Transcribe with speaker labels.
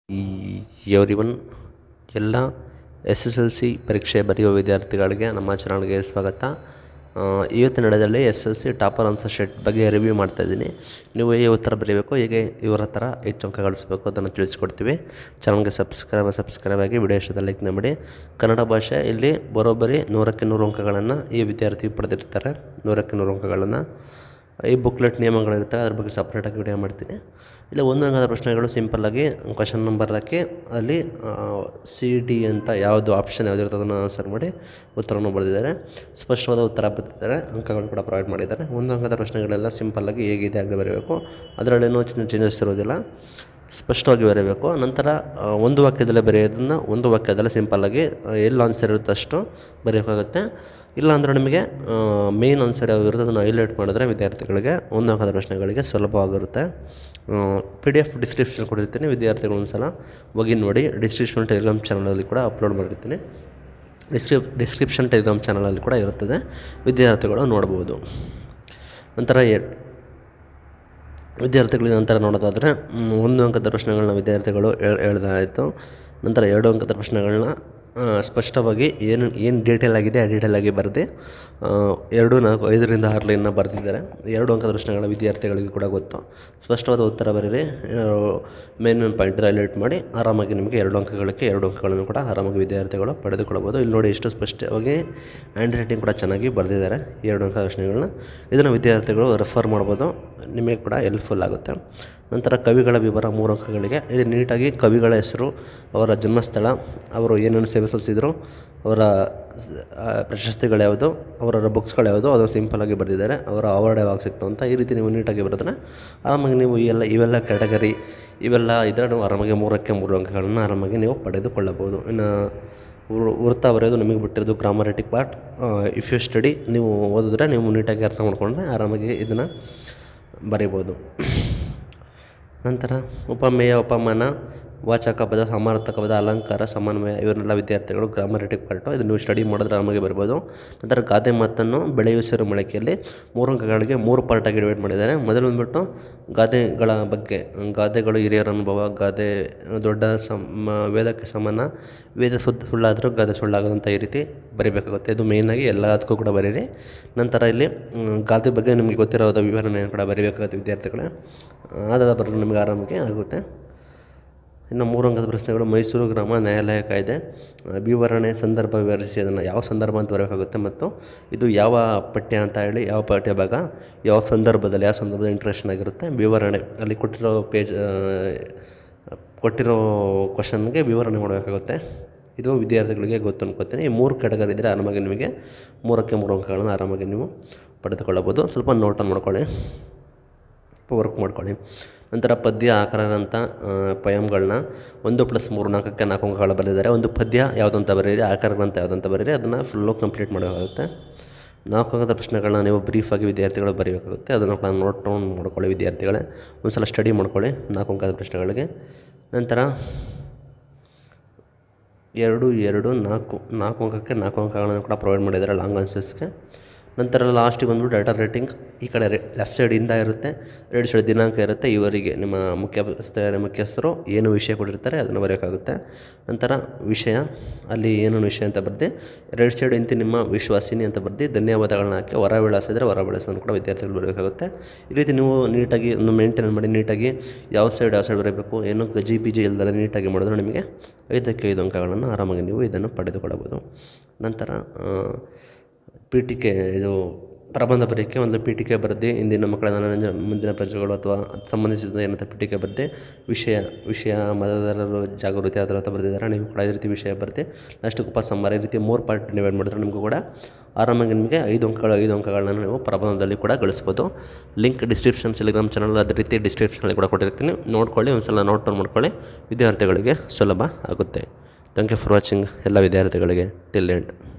Speaker 1: every everyone ಎಲ್ಲ S S L C ಪರೀಕ್ಷೆ ಬರೆಯುವ ವಿದ್ಯಾರ್ಥಿಗಳಿಗೆ ನಮ್ಮ ಚಾನಲ್ಗೆ ಸ್ವಾಗತ ಆ, ಇವತ್ತಿನ ನಡೆದಲ್ಲಿ S L C topper answer sheet ಬಗ್ಗೆ ರಿವ್ಯೂ ಮಾಡ್ತಾ ಇದ್ದೀನಿ ನೀವು ಹೇಗೆ ಉತ್ತರ ಬರೀಬೇಕು ಹೇಗೆ ಇವರ ಹತ್ರ ಹೆಚ್ಚು ಅಂಕ ಗಳಿಸಬೇಕು ಅದನ್ನು ತಿಳಿಸ್ಕೊಡ್ತೀವಿ ಚಾನಲ್ಗೆ ಸಬ್ಸ್ಕ್ರೈಬ್ ಸಬ್ಸ್ಕ್ರೈಬ್ ಆಗಿ ವಿಡಿಯೋ ಇಷ್ಟದ ಲೈಕ್ ಮಾಡಿ ಕನ್ನಡ ಭಾಷೆ ಇಲ್ಲಿ ಬರೋಬ್ಬರಿ ನೂರಕ್ಕೆ ನೂರು ಅಂಕಗಳನ್ನು ಈ ವಿದ್ಯಾರ್ಥಿ ಪಡೆದಿರ್ತಾರೆ ನೂರಕ್ಕೆ ನೂರು ಅಂಕಗಳನ್ನು ಈ ಬುಕ್ಲೆಟ್ ನಿಯಮಗಳಿರ್ತವೆ ಅದ್ರ ಬಗ್ಗೆ ಸಪ್ರೇಟಾಗಿ ವಿಡಿಯೋ ಮಾಡ್ತೀನಿ ಇಲ್ಲ ಒಂದು ಅಂಕದ ಪ್ರಶ್ನೆಗಳು ಸಿಂಪಲ್ಲಾಗಿ ಕ್ವಶನ್ ನಂಬರ್ ಹಾಕಿ ಅಲ್ಲಿ ಸಿ ಡಿ ಅಂತ ಯಾವುದು ಆಪ್ಷನ್ ಯಾವುದು ಇರ್ತದೆ ಅದನ್ನು ಆನ್ಸರ್ ಮಾಡಿ ಉತ್ತರವನ್ನು ಬರೆದಿದ್ದಾರೆ ಸ್ಪಷ್ಟವಾದ ಉತ್ತರ ಬರೆದಿದ್ದಾರೆ ಅಂಕಗಳು ಕೂಡ ಪ್ರೊವೈಡ್ ಮಾಡಿದ್ದಾರೆ ಒಂದು ಅಂಕದ ಪ್ರಶ್ನೆಗಳೆಲ್ಲ ಸಿಂಪಲ್ಲಾಗಿ ಹೇಗಿದೆ ಆಗಲಿ ಬರೀಬೇಕು ಅದರಲ್ಲೇನೂ ಚೇಂಜಸ್ ಇರೋದಿಲ್ಲ ಸ್ಪಷ್ಟವಾಗಿ ಬರೀಬೇಕು ನಂತರ ಆ, ಒಂದು ವಾಕ್ಯದಲ್ಲೇ ಬರೆಯೋದನ್ನು ಒಂದು ವಾಕ್ಯದಲ್ಲೇ ಸಿಂಪಲ್ಲಾಗಿ ಆ, ಎಲ್ಲಿ ಆನ್ಸರ್ ಇರುತ್ತೆ ಅಷ್ಟು ಬರೆಯೋಕ್ಕಾಗುತ್ತೆ ಇಲ್ಲ ಅಂದರೆ ನಿಮಗೆ ಮೇನ್ ಆನ್ಸರ್ ಯಾವ ಇರುತ್ತೆ ಅದನ್ನು ಹೈಲೈಟ್ ಮಾಡಿದ್ರೆ ವಿದ್ಯಾರ್ಥಿಗಳಿಗೆ ಒಂದು ಅಂಕದ ಪ್ರಶ್ನೆಗಳಿಗೆ ಸುಲಭವಾಗಿರುತ್ತೆ ಪಿ ಡಿ ಎಫ್ ಡಿಸ್ಕ್ರಿಪ್ಷನ್ ಕೊಟ್ಟಿರ್ತೀನಿ ವಿದ್ಯಾರ್ಥಿಗಳು ಒಂದು ಸಲ ಹೋಗಿ ನೋಡಿ ಡಿಸ್ಕ್ರಿಪ್ಷನ್ ಟೆಲಿಗ್ರಾಮ್ ಚಾನಲಲ್ಲಿ ಕೂಡ ಅಪ್ಲೋಡ್ ಮಾಡಿರ್ತೀನಿ ಡಿಸ್ಕ್ರಿಪ್ ಡಿಸ್ಕ್ರಿಪ್ಷನ್ ಟೆಲಿಗ್ರಾಮ್ ಚಾನಲಲ್ಲಿ ಕೂಡ ಇರುತ್ತದೆ ವಿದ್ಯಾರ್ಥಿಗಳು ನೋಡ್ಬೋದು ನಂತರ ಎ ವಿದ್ಯಾರ್ಥಿಗಳಿಗೆ ನಂತರ ನೋಡೋದಾದರೆ ಮ್, ಒಂದು ಅಂಕದ ಪ್ರಶ್ನೆಗಳನ್ನ ವಿದ್ಯಾರ್ಥಿಗಳು ಹೇಳ್- ಹೇಳ್ದಾಯಿತು ನಂತರ ಎರಡು ಅಂಕದ ಪ್ರಶ್ನೆಗಳನ್ನ ಆ, ಸ್ಪಷ್ಟವಾಗಿ ಏನು ಏನು ಡೀಟೇಲ್ ಆಗಿದೆ ಆ ಡೀಟೇಲ್ ಆಗಿ ಬರೆದು ಆ, ಎರಡು ನಾಲ್ಕು ಐದರಿಂದ ಆರು ಲೈನ್ನ ಬರೆದಿದ್ದಾರೆ ಎರಡು ಅಂಕದ ಪ್ರಶ್ನೆಗಳ ವಿದ್ಯಾರ್ಥಿಗಳಿಗೆ ಕೂಡ ಗೊತ್ತು ಸ್ಪಷ್ಟವಾದ ಉತ್ತರ ಬರೀರಿ ಮೇನ್ ಮೇನ್ ಪಾಯಿಂಟ್ ಹೈಲೈಟ್ ಮಾಡಿ ಆರಾಮಾಗಿ ನಿಮಗೆ ಎರಡು ಅಂಕಗಳಿಗೆ ಎರಡು ಅಂಕಗಳನ್ನು ಕೂಡ ಆರಾಮಾಗಿ ವಿದ್ಯಾರ್ಥಿಗಳು ಪಡೆದುಕೊಳ್ಳಬಹುದು ಇಲ್ಲಿ ನೋಡಿ ಎಷ್ಟು ಸ್ಪಷ್ಟವಾಗಿ ಹ್ಯಾಂಡ್ ರೈಟಿಂಗ್ ಕೂಡ ಚೆನ್ನಾಗಿ ಬರೆದಿದ್ದಾರೆ ಎರಡು ಅಂಕದ ಪ್ರಶ್ನೆಗಳನ್ನ ಇದನ್ನು ವಿದ್ಯಾರ್ಥಿಗಳು ರೆಫರ್ ಮಾಡ್ಬೋದು ನಿಮಗೆ ಕೂಡ ಹೆಲ್ಪ್ಫುಲ್ ಆಗುತ್ತೆ ನಂತರ ಕವಿಗಳ ವಿವರ ಮೂರು ಅಂಕಗಳಿಗೆ ಇಲ್ಲಿ ನೀಟಾಗಿ ಕವಿಗಳ ಹೆಸರು ಅವರ ಜನ್ಮಸ್ಥಳ ಅವರು ಏನೇನು ಸೇವೆ ಸಲ್ಲಿಸಿದ್ರು ಅವರ ಸ್- ಆ, ಪ್ರಶಸ್ತಿಗಳು ಯಾವುದು ಅವರ ಬುಕ್ಸ್ಗಳು ಯಾವುದು ಅದನ್ನು ಸಿಂಪಲಾಗಿ ಬರೆದಿದ್ದಾರೆ ಅವರ ಅವಾರ್ಡ್ ಯಾವಾಗ ಸಿಕ್ತು ಅಂತ ಈ ರೀತಿ ನೀವು ನೀಟಾಗಿ ಬರೆದ್ರೆ ಆರಾಮಾಗಿ ನೀವು ಈ ಎಲ್ಲ ಇವೆಲ್ಲ ಕ್ಯಾಟಗರಿ ಇವೆಲ್ಲ ಇದ್ದರೆ ನೀವು ಆರಾಮಾಗಿ ಮೂರಕ್ಕೆ ಮೂರು ಅಂಕಗಳನ್ನು ಆರಾಮಾಗಿ ನೀವು ಪಡೆದುಕೊಳ್ಳಬಹುದು ಇನ್ನು ವೃ- ವೃತ್ತ ಬರೆಯೋದು ನಿಮಗೆ ಬಿಟ್ಟಿರೋದು grammatic part if you study ನೀವು ಓದಿದ್ರೆ ನೀವು ನೀಟಾಗಿ ಅರ್ಥ ಮಾಡ್ಕೊಂಡ್ರೆ ಆರಾಮಾಗಿ ಇದನ್ನು ಬರಿಬೋದು ನಂತರ ಉಪಮೇಯ ಉಪಮಾನ ವಾಚಕ ಪದ ಸಮಾರ್ಥಕ ಪದ ಅಲಂಕಾರ ಸಮನ್ವಯ ಇವನ್ನೆಲ್ಲ ವಿದ್ಯಾರ್ಥಿಗಳು ಗ್ರಾಮರೆಟಿಕ್ ಪಾರ್ಟು ಇದು ನೀವು ಸ್ಟಡಿ ಮಾಡಿದ್ರೆ ಆರಾಮಾಗಿ ಬರ್ಬೋದು ನಂತರ ಗಾದೆ ಮಾತನ್ನು ಬೆಳೆಯುಸಿರು ಮೊಳಕೆಯಲ್ಲಿ ಮೂರು ಅಂಕಗಳಿಗೆ ಮೂರು ಪಾರ್ಟಾಗಿ ಡಿವೈಡ್ ಮಾಡಿದ್ದಾರೆ ಮೊದಲು ಬಂದ್ಬಿಟ್ಟು ಗಾದೆಗಳ ಬಗ್ಗೆ ಗಾದೆಗಳು ಹಿರಿಯರ ಅನುಭವ ಗಾದೆ ದೊಡ್ಡ ಸಮ ವೇದಕ್ಕೆ ಸಮಾನ ವೇದ ಸುದ್ದ ಸುಳ್ಳಾದರೂ ಗಾದೆ ಸುಳ್ಳಾಗೋದಂತ ಈ ರೀತಿ ಬರಿಬೇಕಾಗುತ್ತೆ ಇದು ಮೇಯ್ನಾಗಿ ಎಲ್ಲದಕ್ಕೂ ಕೂಡ ಬರೀರಿ ನಂತರ ಇಲ್ಲಿ ಮ್, ಗಾದೆ ಬಗ್ಗೆ ನಿಮಗೆ ಗೊತ್ತಿರೋದ ವಿವರಣೆಯನ್ನು ಕೂಡ ಬರೀಬೇಕಾಗುತ್ತೆ ವಿದ್ಯಾರ್ಥಿಗಳೇ ಆದಾದ ಬರಲು ನಿಮಗೆ ಆರಾಮಾಗಿ ಆಗುತ್ತೆ ಇನ್ನು ಮೂರು ಅಂಕದ ಪ್ರಶ್ನೆಗಳು ಮೈಸೂರು ಗ್ರಾಮ ನ್ಯಾಯಾಲಯ ಕಾಯ್ದೆ ಆ, ವಿವರಣೆ ಸಂದರ್ಭ ವಿವರಿಸಿ ಅದನ್ನು ಯಾವ ಸಂದರ್ಭ ಅಂತ ಬರಬೇಕಾಗುತ್ತೆ ಮತ್ತು ಇದು ಯಾವ ಪಠ್ಯ ಅಂತ ಹೇಳಿ ಯಾವ ಪಠ್ಯ ಭಾಗ ಯಾವ ಸಂದರ್ಭದಲ್ಲಿ ಯಾವ ಸಂದರ್ಭದಲ್ಲಿ ಇಂಟ್ರೆಸ್ಟ್ ಆಗಿರುತ್ತೆ ವಿವರಣೆ ಅಲ್ಲಿ ಕೊಟ್ಟಿರೋ ಪೇಜ್ ಕೊಟ್ಟಿರೋ ಕ್ವಶನ್ಗೆ ವಿವರಣೆ ಮಾಡಬೇಕಾಗುತ್ತೆ ಇದು ವಿದ್ಯಾರ್ಥಿಗಳಿಗೆ ಗೊತ್ತು ಅನ್ಕೋತೀನಿ ಈ ಮೂರು ಕೆಟಗರಿ ಇದ್ದರೆ ಆರಾಮಾಗಿ ನಿಮಗೆ ಮೂರಕ್ಕೆ ಮೂರು ಅಂಕಗಳನ್ನು ಆರಾಮಾಗಿ ನೀವು ಪಡೆದುಕೊಳ್ಳಬೋದು ಸ್ವಲ್ಪ ನೋಟನ್ನು ಮಾಡ್ಕೊಳ್ಳಿ ವರ್ಕ್ ಮಾಡ್ಕೊಳ್ಳಿ ನಂತರ ಪದ್ಯ ಆಕಾರದಂಥ ಪಯಮ್ಗಳನ್ನ ಒಂದು ಪ್ಲಸ್ ಮೂರು ನಾಲ್ಕಕ್ಕೆ ನಾಲ್ಕು ಅಂಕಗಳು ಬರೆದಿದ್ದಾರೆ ಒಂದು ಪದ್ಯ ಯಾವುದಂತ ಬರೀರಿ ಆಕಾರದಂತ ಯಾವುದಂತ ಬರೀರಿ ಅದನ್ನು ಫುಲ್ಲು ಕಂಪ್ಲೀಟ್ ಮಾಡಬೇಕಾಗುತ್ತೆ ನಾಲ್ಕು ಅಂಕದ ಪ್ರಶ್ನೆಗಳನ್ನ ನೀವು ಬ್ರೀಫಾಗಿ ವಿದ್ಯಾರ್ಥಿಗಳು ಬರೀಬೇಕಾಗುತ್ತೆ ಅದನ್ನು ಕೂಡ ನೋಟ್ ಡೌನ್ ಮಾಡ್ಕೊಳ್ಳಿ ವಿದ್ಯಾರ್ಥಿಗಳೇ ಒಂದು ಸಲ ಸ್ಟಡಿ ಮಾಡ್ಕೊಳ್ಳಿ ನಾಲ್ಕು ಅಂಕದ ಪ್ರಶ್ನೆಗಳಿಗೆ ನಂತರ ಎರಡು ಎರಡು ನಾಲ್ಕು ನಾಲ್ಕು ಅಂಕಕ್ಕೆ ನಾಲ್ಕು ಅಂಕಗಳನ್ನು ಕೂಡ ಪ್ರೊವೈಡ್ ಮಾಡಿದ್ದಾರೆ ಲಾಂಗ್ ಆನ್ಸರ್ಸ್ಗೆ ನಂತರ ಲಾಸ್ಟಿಗೆ ಬಂದ್ಬಿಟ್ಟು ಡಾಟಾ ರೇಟಿಂಗ್ ಈ ಕಡೆ ಲೆಫ್ಟ್ ಸೈಡಿಂದ ಇರುತ್ತೆ ರೈಟ್ ಸೈಡ್ ದಿನಾಂಕ ಇರುತ್ತೆ ಇವರಿಗೆ ನಿಮ್ಮ ಮುಖ್ಯಸ್ಥ ಮುಖ್ಯಸ್ಥರು ಏನು ವಿಷಯ ಕೊಟ್ಟಿರ್ತಾರೆ ಅದನ್ನು ಬರೆಯೋಕ್ಕಾಗುತ್ತೆ ನಂತರ ವಿಷಯ ಅಲ್ಲಿ ಏನೇನು ವಿಷಯ ಅಂತ ಬರ್ದು ರೈಟ್ ಸೈಡ್ ಇಂತಿ ನಿಮ್ಮ ವಿಶ್ವಾಸಿನಿ ಅಂತ ಬರ್ದು ಧನ್ಯವಾದಗಳನ್ನ ಹಾಕಿ ಹೊರ ವಿಳಾಸ ಇದ್ದರೆ ಹೊರ ವಿಳಾಸವನ್ನು ಕೂಡ ವಿದ್ಯಾರ್ಥಿಗಳು ಬರಬೇಕಾಗುತ್ತೆ ಈ ರೀತಿ ನೀವು ನೀಟಾಗಿ ಒಂದು ಮೇಂಟೈನ್ ಮಾಡಿ ನೀಟಾಗಿ ಯಾವ ಸೈಡ್ ಯಾವ ಸೈಡ್ ಬರಬೇಕು ಏನು ಗಜಿ ಪಿಜಿ ಇಲ್ದಲ್ಲ ನೀಟಾಗಿ ಮಾಡಿದ್ರೆ ನಿಮಗೆ ಐದಕ್ಕೆ ಐದು ಅಂಕಗಳನ್ನು ಆರಾಮಾಗಿ ನೀವು ಇದನ್ನು ಪಡೆದುಕೊಳ್ಳಬಹುದು ನಂತರ ಪೀಠಿಕೆ ಇದು ಪ್ರಬಂಧ ಬರೆಯೋಕ್ಕೆ ಒಂದು ಪೀಠಿಕೆ ಬರೆದು ಇಂದಿನ ಮಕ್ಕಳ ಮನೋರಂಜನೆ ಮುಂದಿನ ಪ್ರಜೆಗಳು ಅಥವಾ ಅದ್ ಸಂಬಂಧಿಸಿದ ಏನಂತ ಪೀಠಿಕೆ ಬರೆದು ವಿಷಯ ವಿಷಯ ಮತದಾರರು ಜಾಗೃತಿ ಅದರ ಅಂತ ಬರೆದಿದ್ದಾರೆ ನೀವು ಕೂಡ ಈ ರೀತಿ ವಿಷಯ ಬರೆದು ಲಾಸ್ಟ್ ಉಪಸಂಹಾರ ಈ ರೀತಿ ಮೂರು ಪಾರ್ಟ್ ಡಿವೈಡ್ ಮಾಡಿದ್ರೆ ನಿಮಗೂ ಕೂಡ ಆರಾಮಾಗಿ ನಿಮಗೆ ಐದು ಅಂಕಗಳು ಐದು ಅಂಕಗಳನ್ನ ನೀವು ಪ್ರಬಂಧದಲ್ಲಿ ಕೂಡ ಗಳಿಸ್ಬೋದು ಲಿಂಕ್ ಡಿಸ್ಕ್ರಿಪ್ಷನ್ ಟೆಲಿಗ್ರಾಮ್ ಚಾನಲ್ ಅದೇ ರೀತಿ ಡಿಸ್ಕ್ರಿಪ್ಷನಲ್ಲಿ ಕೂಡ ಕೊಟ್ಟಿರ್ತೀನಿ ನೋಡ್ಕೊಳ್ಳಿ ಒಂದು ಸಲ ನೋಟ್ ಡೌನ್ ಮಾಡ್ಕೊಳ್ಳಿ ವಿದ್ಯಾರ್ಥಿಗಳಿಗೆ ಸುಲಭ ಆಗುತ್ತೆ ಥ್ಯಾಂಕ್ ಯು ಫಾರ್ ವಾಚಿಂಗ್ ಎಲ್ಲ ವಿದ್ಯಾರ್ಥಿಗಳಿಗೆ ಟಿಲ್ ಎಂಡ್